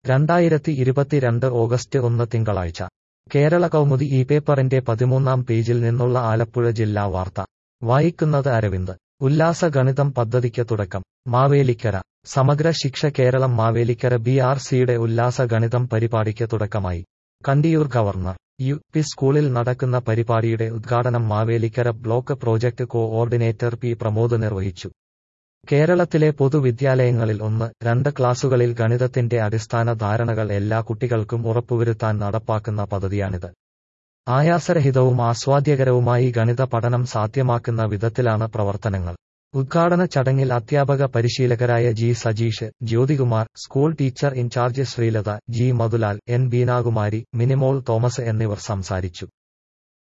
രണ്ടായിരത്തി ഇരുപത്തിരണ്ട് ഓഗസ്റ്റ് ഒന്ന് തിങ്കളാഴ്ച കേരള കൗമുദി ഈ പേപ്പറിന്റെ പതിമൂന്നാം പേജിൽ നിന്നുള്ള ആലപ്പുഴ ജില്ലാ വാർത്ത വായിക്കുന്നത് അരവിന്ദ് ഉല്ലാസ ഗണിതം പദ്ധതിക്ക് തുടക്കം മാവേലിക്കര സമഗ്ര ശിക്ഷ കേരളം മാവേലിക്കര ബി ആർ സിയുടെ ഉല്ലാസ ഗണിതം പരിപാടിക്ക് തുടക്കമായി കണ്ടിയൂർ ഗവർണർ യു പി സ്കൂളിൽ നടക്കുന്ന പരിപാടിയുടെ ഉദ്ഘാടനം Mavelikkara block project coordinator P Pramod നിർവഹിച്ചു കേരളത്തിലെ പൊതുവിദ്യാലയങ്ങളിൽ ഒന്ന് രണ്ട് ക്ലാസുകളിൽ ഗണിതത്തിന്റെ അടിസ്ഥാന ധാരണകൾ എല്ലാ കുട്ടികൾക്കും ഉറപ്പുവരുത്താൻ നടപ്പാക്കുന്ന പദ്ധതിയാണിത് ആയാസരഹിതവും ആസ്വാദ്യകരവുമായി ഗണിത പഠനം സാധ്യമാക്കുന്ന വിധത്തിലാണ് പ്രവർത്തനങ്ങൾ ഉദ്ഘാടന ചടങ്ങിൽ അധ്യാപക പരിശീലകരായ G Sajeesh Jyothikumar school teacher in charge Sreelatha G Madhulal N Beenakumari Minimol Thomas എന്നിവർ സംസാരിച്ചു